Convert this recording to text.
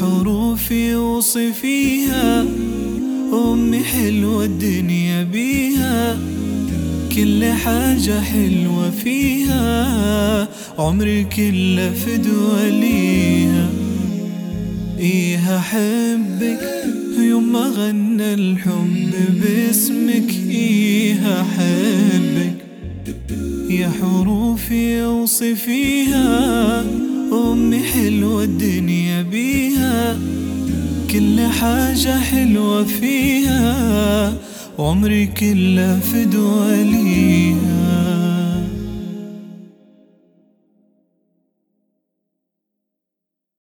حروفي وصفيها أمي حلوة الدنيا بيها كل حاجة حلوة فيها عمري كله فدوى ليها إيه أحبك يوم ما غنى الحب باسمك إيه أحبك يا حروفي اوصفيها أمي حلوة الدنيا بيها كل حاجة حلوة فيها عمري كله فدوى ليها